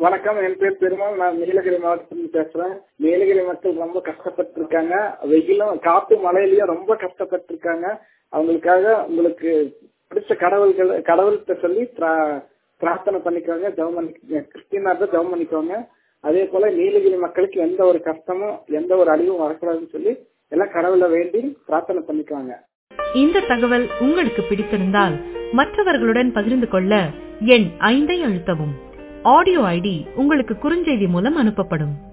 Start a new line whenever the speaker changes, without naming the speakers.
வணக்கம் என் பேர் பெருமாள் நான் நீலகிரி மாவட்டத்திலிருந்து பேசுறேன் நீலகிரி மக்கள் ரொம்ப கஷ்டப்பட்டு இருக்காங்க வெயிலும் காத்து மழையிலயும் ரொம்ப கஷ்டப்பட்டு இருக்காங்க அவங்களுக்காக உங்களுக்கு பிடிச்ச கடவுள்கள் கடவுள்கிட்ட சொல்லி பிரா- பிரார்த்தனை பண்ணிக்கோங்க ஜெபம் பண்ணி கிறிஸ்டினா இருந்தா ஜெபம் பண்ணிக்கோங்க அதே போல நீலகிரி மக்களுக்கு எந்த ஒரு கஷ்டமும் எந்த ஒரு அழிவும் வரக்கூடாதுன்னு சொல்லி எல்லாம் கடவுளை வேண்டி பிரார்த்தனை பண்ணிக்குவாங்க
இந்த தகவல் உங்களுக்கு பிடித்திருந்தால் மற்றவர்களுடன் பகிர்ந்து கொள்ள எண் ஐந்தை அழுத்தவும் ஆடியோ ஐடி உங்களுக்கு குறுஞ்செய்தி மூலம் அனுப்பப்படும்